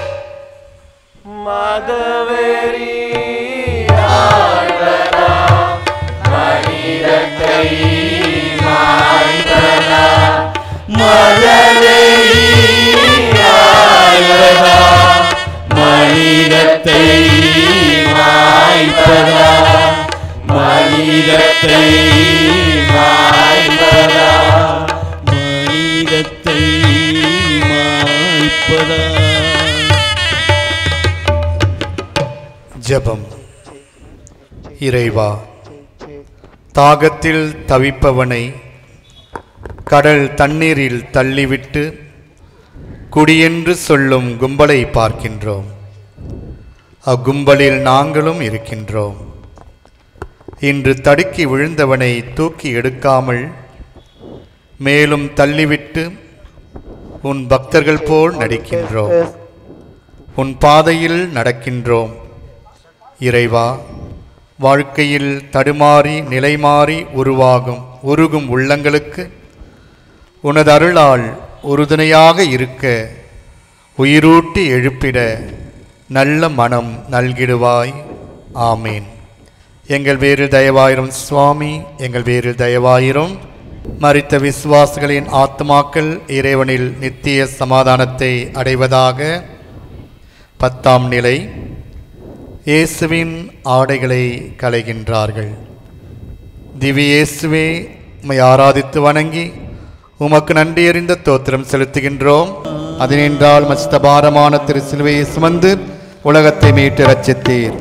மதவெறி ஆழ்வதா மனிதத்தை மாய்வதா மதவெறி ஆழ்வதா மனிதத்தை மாய்ப்பதா மனிதத்தை மாய்ப்பதா மனிதத்தை மாய்ப்பதா ஜெபம் இறைவா தாகத்தில் தவிப்பவனை கடல் தண்ணீரில் தள்ளிவிட்டு குடியென்று சொல்லும் கும்பலை பார்க்கின்றோம் அக்கும்பலில் நாங்களும் இருக்கின்றோம் இன்று தடுக்கி விழுந்தவனை தூக்கி எடுக்காமல் மேலும் தள்ளிவிட்டு உன் பக்தர்கள் போல் நடிக்கின்றோம் உன் பாதையில் நடக்கின்றோம் இறைவா வாழ்க்கையில் தடுமாறி நிலைமாறி உருவாகும் உருகும் உள்ளங்களுக்கு உனது அருளால் உறுதுணையாக இருக்க உயிரூட்டி எழுப்பிட நல்ல மனம் நல்கிடுவாய் ஆமேன் எங்கள் பேரில் தயவாயிரும் சுவாமி எங்கள் பேரில் தயவாயிரும் மரித்த விசுவாசிகளின் ஆத்மாக்கள் இறைவனில் நித்திய சமாதானத்தை அடைவதாக பத்தாம் நிலை இயேசுவின் ஆடைகளை களைகின்றார்கள் திவ்ய இயேசுவே உம்மை ஆராதித்து வணங்கி உமக்கு நன்றி அறிந்த தோத்திரம் செலுத்துகின்றோம் அதனென்றால் மஸ்தபாரமான திரு சிலுவையை சுமந்து உலகத்தை மீட்டு ரச்சித்தீர்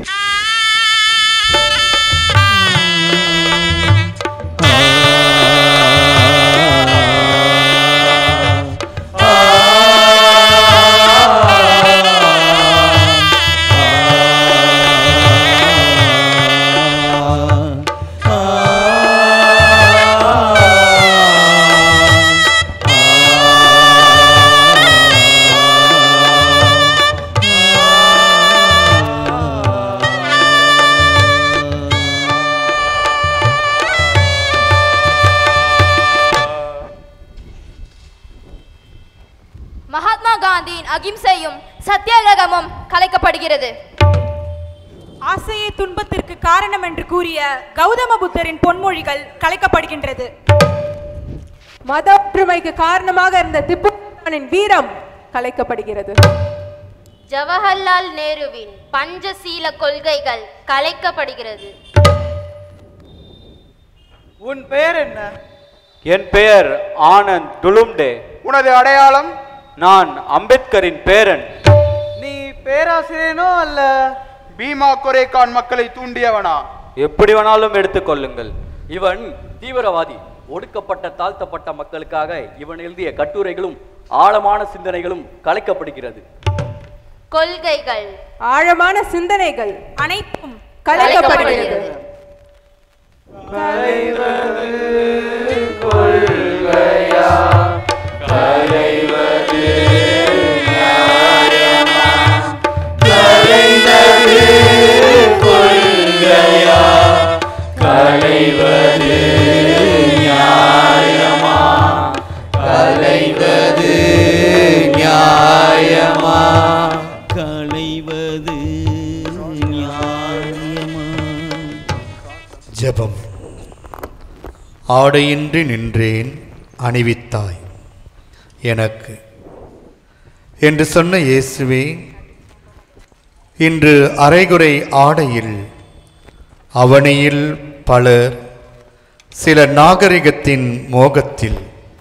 மகாத்மா காந்தியின் அகிம்சையும் சத்தியாகிரகமும் கலைக்கப்படுகிறது ஆசையே துன்பத்திற்கு காரணம் என்று கூறிய கௌதம புத்தரின் பொன்மொழிகள் கலைக்கப்படுகின்றது மத ஒற்றுமைக்கு காரணமாக இருந்த திப்பு சுல்தானின் வீரம் கலைக்கப்படுகிறது ஜவஹர்லால் நேருவின் பஞ்சசீல கொள்கைகள் கலைக்கப்படுகிறது உன் பெயர் என்ன என் பெயர் ஆனந்த் டுலும்டே உனது அடையாளம் நான் அம்பேத்கரின் பேரன் நீ பேராசிரியனோ அல்ல பீமா கொரேகான் மக்களை தூண்டியவனா எப்படி வேணாலும் எடுத்துக்கொள்ளுங்கள் இவன் தீவிரவாதி ஒடுக்கப்பட்ட தாழ்த்தப்பட்ட மக்களுக்காக இவன் எழுதிய கட்டுரைகளும் ஆழமான சிந்தனைகளும் கலைக்கப்படுகிறது கொள்கைகள் ஆழமான சிந்தனைகள் அனைத்தும் கலைக்கப்படுகிறது கலைவது நியாயமா கலைவது நியாயமா ஆடையின்றி நின்றேன் அணிவித்தாய் எனக்கு என்று சொன்ன இயேசுவே இன்று அரைகுறை ஆடையில் அவனியில் பலர் சில நாகரிகத்தின் மோகத்தில்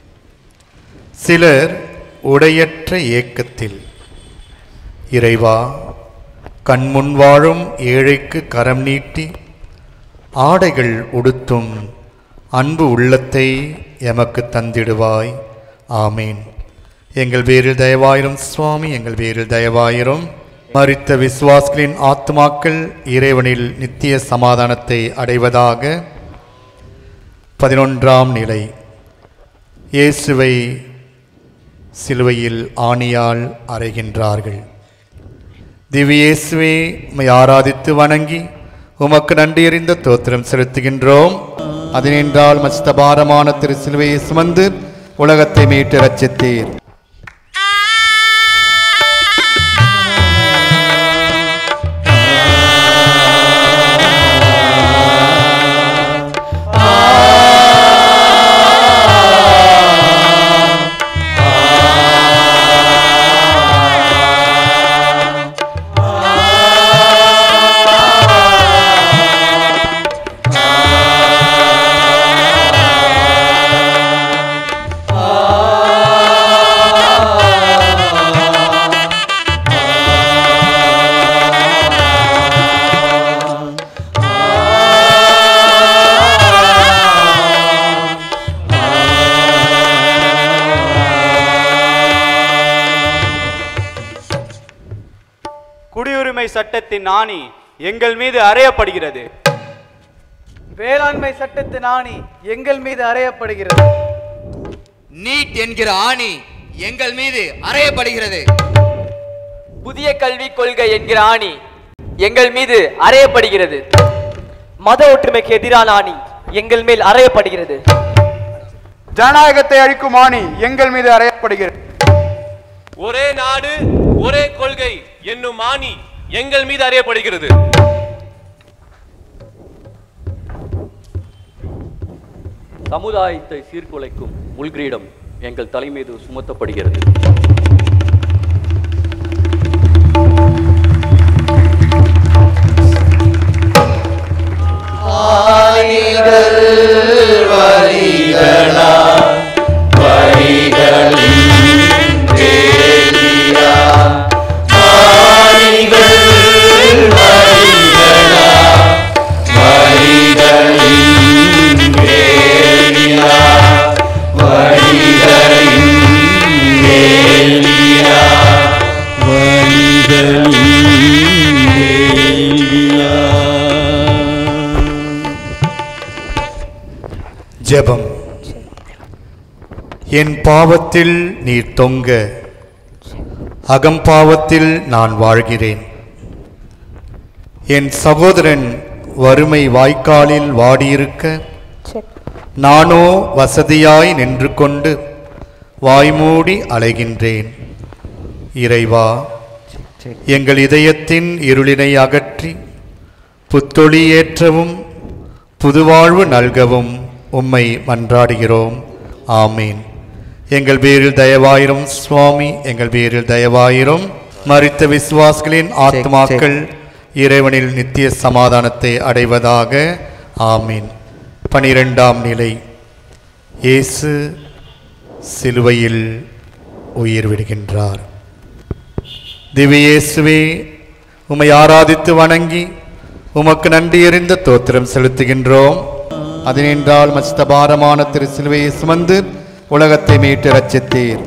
சிலர் உடையற்ற ஏக்கத்தில் இறைவா கண்முன் வாழும் ஏழைக்கு கரம் நீட்டி ஆடைகள் உடுத்தும் அன்பு உள்ளத்தை எமக்கு தந்திடுவாய் ஆமீன் எங்கள் பேரில் தயவாயிரும் சுவாமி எங்கள் பேரில் தயவாயிரும் மரித்த விசுவாசிகளின் ஆத்மாக்கள் இறைவனில் நித்திய சமாதானத்தை அடைவதாக பதினொன்றாம் நிலை இயேசுவை சிலுவையில் ஆணியால் அறைகின்றார்கள் திவ்ய இயேசுவே உம்மை ஆராதித்து வணங்கி உமக்கு நன்றியறிந்த தோத்திரம் செலுத்துகின்றோம் அதனென்றால் மஸ்தபாரமான திரு சிலுவையை சுமந்து உலகத்தை மீட்டு ரச்சித்தீர் குடியுரிமை சட்டத்தின் ஆணி எங்கள் மீது அறையப்படுகிறது வேளாண்மை சட்டத்தின் ஆணி எங்கள் மீது அறையப்படுகிறது நீட் என்கிற ஆணி எங்கள் மீது அறையப்படுகிறது புதிய கல்விக் கொள்கை என்கிற ஆணி எங்கள் மீது அறையப்படுகிறது மத ஒற்றுமைக்கு எதிரான ஆணி எங்கள் மேல் அறையப்படுகிறது ஜனநாயகத்தை அழிக்கும் ஆணி எங்கள் மீது அறையப்படுகிறது ஒரே நாடு ஒரே கொள்கை என்னும் ஆணி எங்கள் மீது அறியப்படுகிறது சமுதாயத்தை சீர்குலைக்கும் முள்கிரீடம் எங்கள் தலைமீது சுமத்தப்படுகிறது ஆணிகள் வரிகளா வரிகளின் வேலியா ஆணிகள் வரிகளா வரிகளின் வேலியா வரிகளின் வேலியா வரிகளின் வேலியா ஜெபம் என் பாவத்தில் நீர் தொங்க அகம்பாவத்தில் நான் வாழ்கிறேன் என் சகோதரன் வறுமை வாய்க்காலில் வாடியிருக்க நானோ வசதியாய் நின்று கொண்டு வாய்மூடி அலைகின்றேன் இறைவா எங்கள் இதயத்தின் இருளினை அகற்றி புத்தொளி ஏற்றவும் புதுவாழ்வு நல்கவும் உம்மை மன்றாடுகிறோம் ஆமீன் எங்கள் பேரில் தயவாயிரும் சுவாமி எங்கள் பேரில் தயவாயிரும் மரித்த விசுவாசிகளின் ஆத்மாக்கள் இறைவனில் நித்திய சமாதானத்தை அடைவதாக ஆமீன் பனிரெண்டாம் நிலை இயேசு சிலுவையில் உயிர் விடுகின்றார் திவ்ய இயேசுவே உம்மை ஆராதித்து வணங்கி உமக்கு நன்றி எறிந்த தோத்திரம் செலுத்துகின்றோம் அதனென்றால் மஸ்தபாரமான திரு சிலுவையை சுமந்து உலகத்தை மீட்டு ரச்சித்தீர்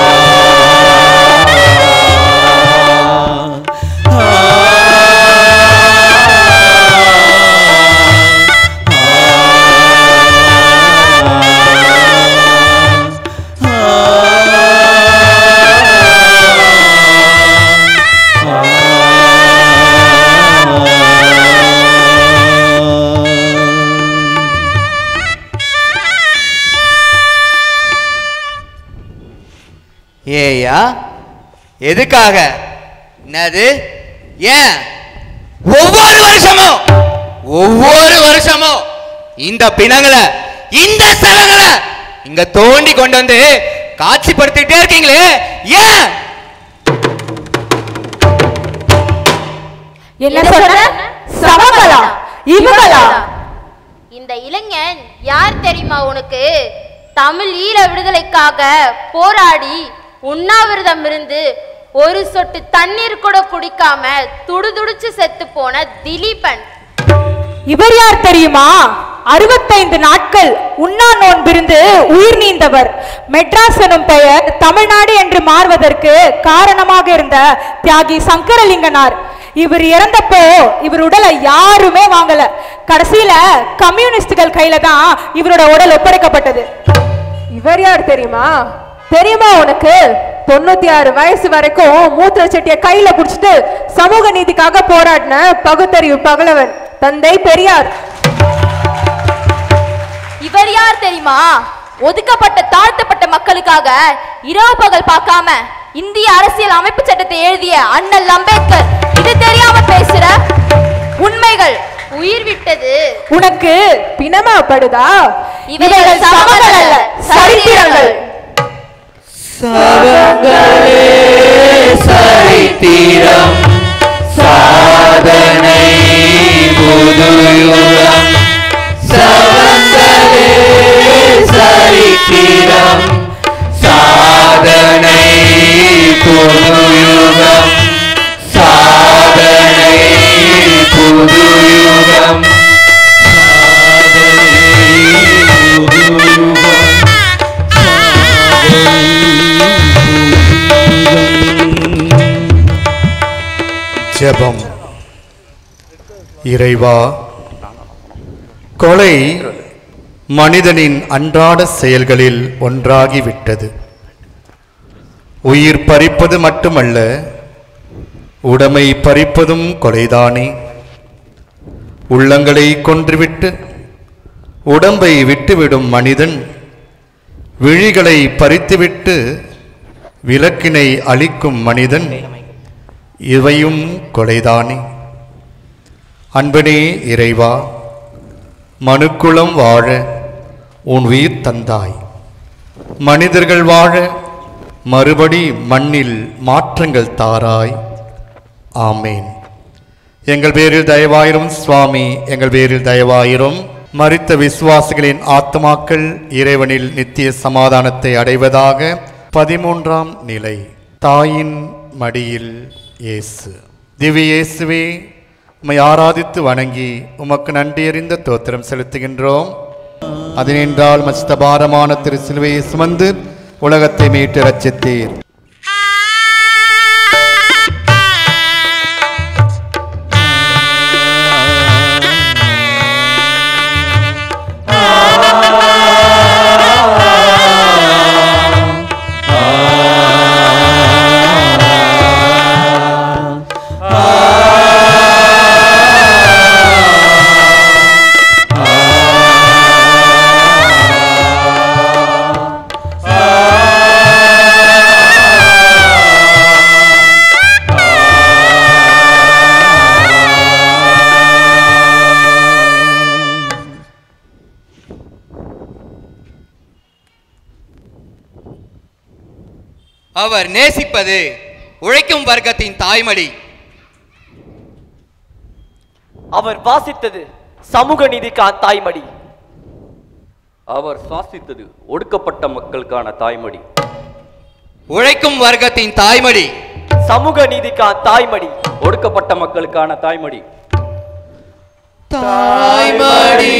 ஆ இல்லையா எதுக்காக என்னது ஏன் ஒவ்வொரு வருஷமும் ஒவ்வொரு வருஷமும் இந்த பிணங்களை இந்த சலங்களை இங்க தோண்டி கொண்டு வந்து காட்சிப்படுத்திட்டே இருக்கீங்களே ஏன் என்ன சொன்ன சமங்களா இவங்களா இந்த இளைஞன் யார் தெரியுமா உனக்கு தமிழ் ஈழ விடுதலைக்காக போராடி உண்ணாவிரதம் இருந்து ஒரு சொட்டு தண்ணீர் கூட குடிக்காம துடுதுடிச்சு செத்து போன திலீபன் இவர் யார் தெரியுமா அறுபத்தைந்து நாட்கள் உண்ணா நோன்பிருந்து உயிர் நீந்தவர் மெட்ராஸ் எனும் பெயர் தமிழ்நாடு என்று மாறுவதற்கு காரணமாக இருந்த தியாகி சங்கரலிங்கனார் இவர் இறந்தப்போ இவர் உடலை யாருமே வாங்கல கடைசியில கம்யூனிஸ்டுகள் கையில தான் இவரோட உடல் ஒப்படைக்கப்பட்டது இவர் யார் தெரியுமா தெரியுமா உனக்கு தொண்ணூத்தி ஆறு வயசு வரைக்கும் மூத்திர செட்டிய கையில புடிச்சிட்டு சமூக நீதிக்காக போராடின பகுத்தறிவு பகலவன் தந்தை பெரியார் இவர் யார் தெரியுமா ஒதுக்கப்பட்ட தாழ்த்தப்பட்ட மக்களுக்காக இரவு பகல் பார்க்காம இந்திய அரசியல் அமைப்பு சட்டத்தை எழுதிய அண்ணல் அம்பேத்கர் இது தெரியாம பேசுற உண்மைகள் உயிர் விட்டது உனக்கு பிணமா படுதா இவைகள் சமங்கள் அல்ல சரித்திரங்கள் சவங்களே சரித்திரம் சாதனை புதுயுகம் சவங்களே சரித்திரம் சாதனை புதுயுகம் சாதனை புதுயுகம் ஜெபம் இறைவா கொலை மனிதனின் அன்றாட செயல்களில் ஒன்றாகிவிட்டது உயிர் பறிப்பது மட்டுமல்ல உடைமை பறிப்பதும் கொலைதானே உள்ளங்களை கொன்றுவிட்டு உடம்பை விட்டுவிடும் மனிதன் விழிகளை பறித்துவிட்டு விளக்கினை அளிக்கும் மனிதன் இவையும் கொலைதானே அன்பனே இறைவா மனுக்குலம் வாழ உன் உயிர் தந்தாய் மனிதர்கள் வாழ மறுபடி மண்ணில் மாற்றங்கள் தாராய் ஆமேன் எங்கள் பேரில் தயவாயிரும் சுவாமி எங்கள் பேரில் தயவாயிரும் மரித்த விசுவாசிகளின் ஆத்மாக்கள் இறைவனில் நித்திய சமாதானத்தை அடைவதாக பதிமூன்றாம் நிலை தாயின் மடியில் இயேசு திவ்ய இயேசுவே உம்மை ஆராதித்து வணங்கி உமக்கு நன்றியறிந்த தோத்திரம் செலுத்துகின்றோம் அதனென்றால் மஸ்தபாரமான திரு சிலுவையை சுமந்து உலகத்தை மீட்டு ரச்சித்தீர் அவர் நேசிப்பது உழைக்கும் வர்க்கத்தின் தாய்மடி அவர் வாசித்தது சமூக நீதிக்கான தாய்மடி அவர் சுவாசித்தது ஒடுக்கப்பட்ட மக்களுக்கான தாய்மடி உழைக்கும் வர்க்கத்தின் தாய்மடி சமூக நீதிக்கான தாய்மடி ஒடுக்கப்பட்ட மக்களுக்கான தாய்மடி தாய்மடி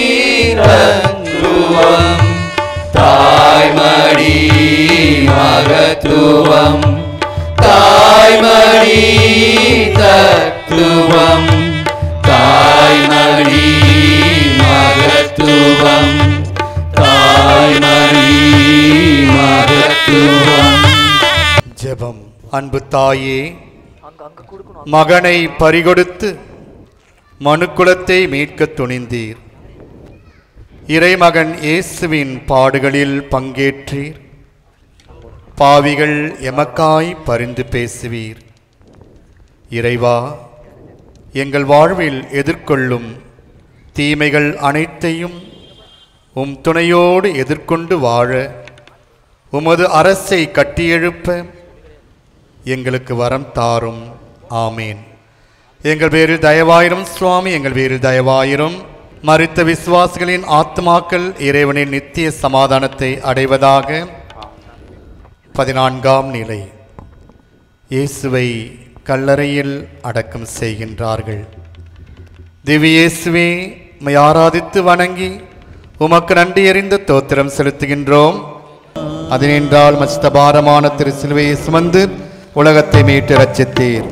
தத்துவம் தாய்மடி மகத்துவம் தாய்மடி தத்துவம் தாய்மடி மகத்துவம் தாய்மடி மகத்துவம் ஜெபம் அன்பு தாயே மகனை பறிகொடுத்து மனுக்குலத்தை மீட்கத் துணிந்தீர் இறைமகன் இயேசுவின் பாடுகளில் பங்கேற்றீர் பாவிகள் எமக்காய் பரிந்து பேசுவீர் இறைவா எங்கள் வாழ்வில் எதிர்கொள்ளும் தீமைகள் அனைத்தையும் உம் துணையோடு எதிர்கொண்டு வாழ உமது அரசை கட்டியெழுப்ப எங்களுக்கு வரம் தாரும் ஆமேன் எங்கள் பேரில் தயவாயிரும் சுவாமி எங்கள் பேரில் தயவாயிரும் மறித்த விசுவாசிகளின் ஆத்மாக்கள் இறைவனின் நித்திய சமாதானத்தை அடைவதாக பதினான்காம் நிலை இயேசுவை கல்லறையில் அடக்கம் செய்கின்றார்கள் திவ்யேசுவே உம்மை ஆராதித்து வணங்கி உமக்கு நன்றி எறிந்த தோத்திரம் செலுத்துகின்றோம் அதனென்றால் மஸ்தபாரமான திரு சிலுவையை சுமந்து உலகத்தை மீட்டு ரச்சித்தீர்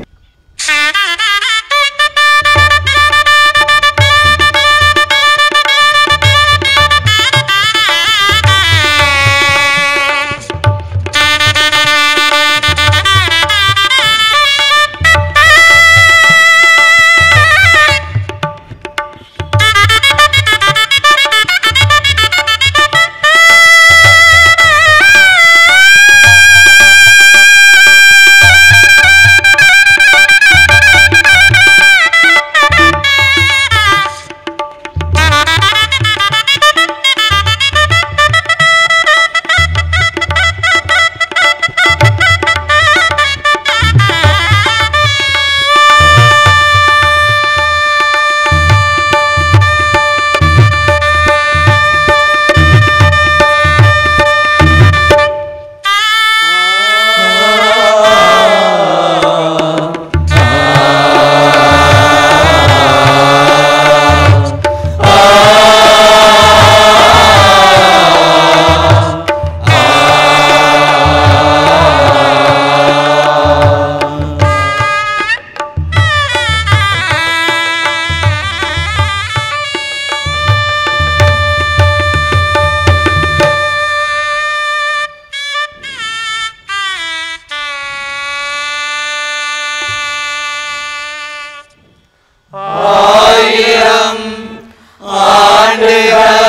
ஆயிரம் ஆண்டுகளாய்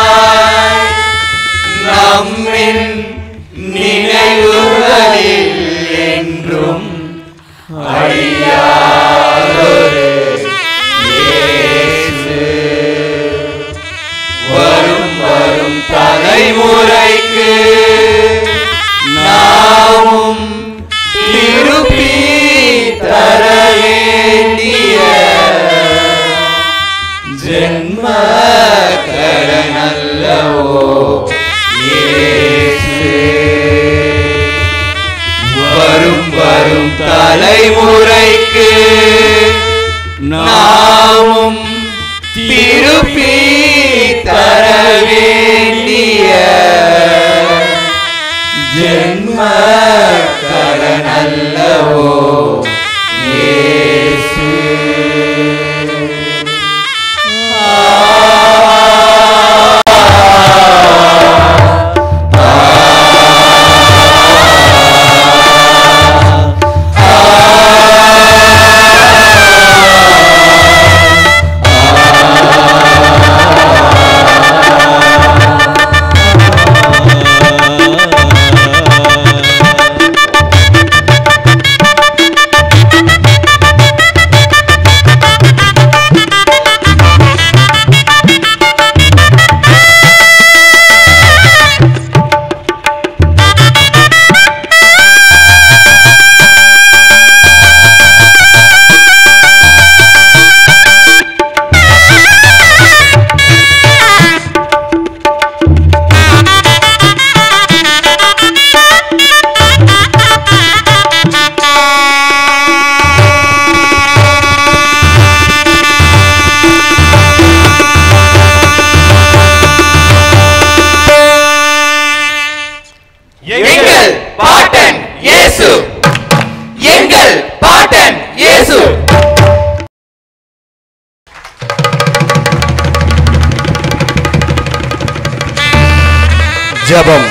நம்மின் நினைவுகளில் என்றும் அழியாதொரு இயேசு. வரும் வரும் தலைமுறைக்கு நாமும் திருப்பி தர வேண்டிய ஜென்ம கடனல்லவோ இயேசு. வரும் வரும் தலைமுறைக்கு நாமும் திருப்பி தர வேண்டிய ஜென்ம கடனல்லவோ இயேசு எங்கள் பாட்டன் இயேசு எங்கள் பாட்டன் இயேசு ஜெபம்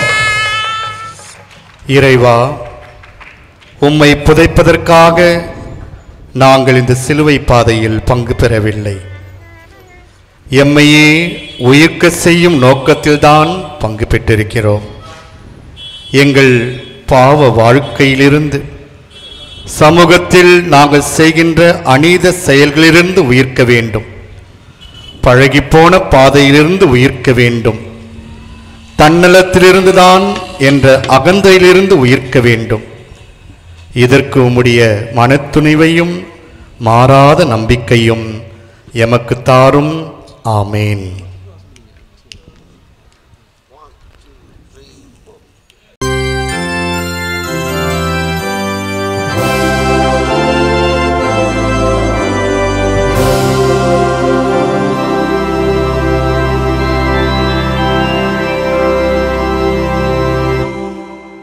இறைவா உம்மை புதைப்பதற்காக நாங்கள் இந்த சிலுவை பாதையில் பங்கு பெறவில்லை எம்மையே உயிர்க்க செய்யும் நோக்கத்தில்தான் பங்கு பெற்றிருக்கிறோம் எங்கள் பாவ வாழ்க்கையிலிருந்து சமூகத்தில் நாங்கள் செய்கின்ற அநீத செயல்களிலிருந்து உயிர்க்க வேண்டும் பழகிப்போன பாதையிலிருந்து உயிர்க்க வேண்டும் தன்னலத்திலிருந்து தான் என்ற அகந்தையிலிருந்து உயிர்க்க வேண்டும் இதற்கு உம்முடைய மனத்துணிவையும் மாறாத நம்பிக்கையும் எமக்கு தாரும் ஆமேன்